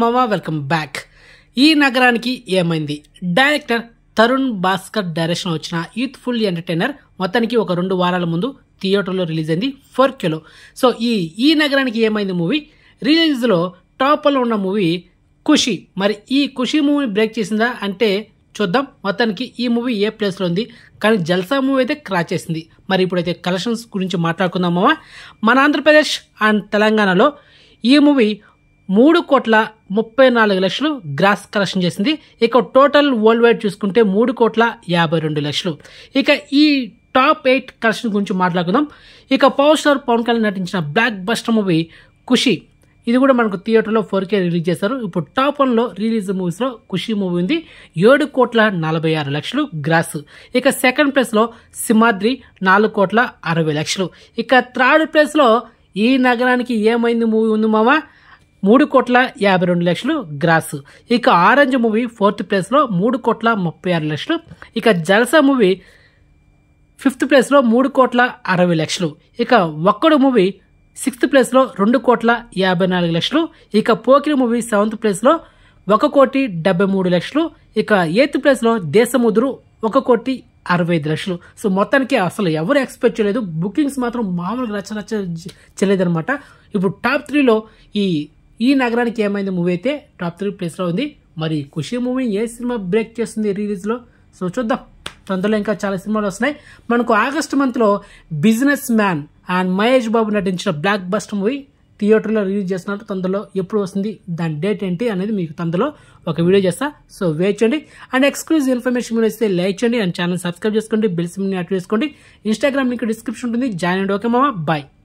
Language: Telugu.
మామ welcome back Ee Nagaraniki Emaindi director Tarun Bhaskar direction వచ్చిన యూత్ఫుల్ ఎంటర్టైనర్ మొత్తానికి ఒక రెండు వారాల ముందు థియేటర్లో రిలీజ్ అయింది ఫోర్ కిలో సో ఈ ఈ నగరానికి ఏమైంది మూవీ రిలీజ్లో టాప్లో ఉన్న మూవీ ఖుషి మరి ఈ ఖుషి మూవీ బ్రేక్ చేసిందా అంటే చూద్దాం మొత్తానికి ఈ మూవీ ఏ ప్లేస్లో ఉంది కానీ జల్సా మూవీ అయితే క్రాచ్ చేసింది మరి ఇప్పుడైతే కలెక్షన్స్ గురించి మాట్లాడుకుందాం మామ మన ఆంధ్రప్రదేశ్ అండ్ తెలంగాణలో ఈ మూవీ మూడు కోట్ల ముప్పై నాలుగు లక్షలు గ్రాస్ కలెక్షన్ చేసింది ఇక టోటల్ వరల్డ్ వైడ్ చూసుకుంటే మూడు కోట్ల యాభై రెండు లక్షలు ఇక ఈ టాప్ ఎయిట్ కలెక్షన్ గురించి మాట్లాడుకుందాం ఇక పవర్ స్టార్ పవన్ కళ్యాణ్ నటించిన బ్లాక్ బస్టర్ మూవీ ఖుషి ఇది కూడా మనకు థియేటర్లో ఫోర్ కే రిలీజ్ చేశారు ఇప్పుడు టాప్ వన్లో రిలీజ్ మూవీస్లో ఖుషి మూవీ ఉంది ఏడు కోట్ల నలభై ఆరు లక్షలు గ్రాస్ ఇక సెకండ్ ప్లేస్లో సింహాద్రి నాలుగు కోట్ల అరవై లక్షలు ఇక థర్డ్ ప్లేస్లో ఈ నగరానికి ఏమైంది మూవీ ఉంది మామ మూడు కోట్ల యాభై రెండు లక్షలు గ్రాస్ ఇక ఆరెంజ్ మూవీ ఫోర్త్ ప్లేస్లో మూడు కోట్ల ముప్పై ఆరు లక్షలు ఇక జల్సా మూవీ ఫిఫ్త్ ప్లేస్లో మూడు కోట్ల అరవై లక్షలు ఇక ఒక్కడు మూవీ సిక్స్త్ ప్లేస్లో రెండు కోట్ల యాభై నాలుగు లక్షలు ఇక పోకిరి మూవీ సెవెంత్ ప్లేస్లో ఒక కోటి డెబ్బై మూడు లక్షలు ఇక ఎయిత్ ప్లేస్లో దేశముదురు ఒక కోటి అరవై ఐదు లక్షలు సో మొత్తానికి అసలు ఎవరు ఎక్స్పెక్ట్ చేయలేదు బుకింగ్స్ మాత్రం మామూలుగా రచ్చ రచ్చ చేయలేదన్నమాట ఇప్పుడు టాప్ త్రీలో ఈ ఈ నగరానికి ఏమైంది మూవీ అయితే టాప్ త్రీ ప్లేస్లో ఉంది మరి ఖుషి మూవీ ఏ సినిమా బ్రేక్ చేస్తుంది రిలీజ్లో సో చూద్దాం తొందరలో ఇంకా చాలా సినిమాలు వస్తున్నాయి మనకు ఆగస్ట్ మంత్లో businessman and Mahesh Babu నటించిన బ్లాక్ బస్టర్ మూవీ థియేటర్లో రిలీజ్ చేస్తున్నట్టు తొందరలో ఎప్పుడు వస్తుంది దాని డేట్ ఏంటి అనేది మీకు తొందరలో ఒక వీడియో చేస్తా సో వెయిట్ చేయండి అండ్ ఎక్స్క్లూజివ్ ఇన్ఫర్మేషన్ మీరు వస్తే లైక్ చేయండి అండ్ ఛానల్ సబ్స్క్రైబ్ చేసుకోండి బిల్స్ యాక్టివ్ చేసుకోండి ఇన్స్టాగ్రామ్ లింక్ డిస్క్రిప్షన్ ఉంటుంది జాయిన్ అండి ఓకే మామా బాయ్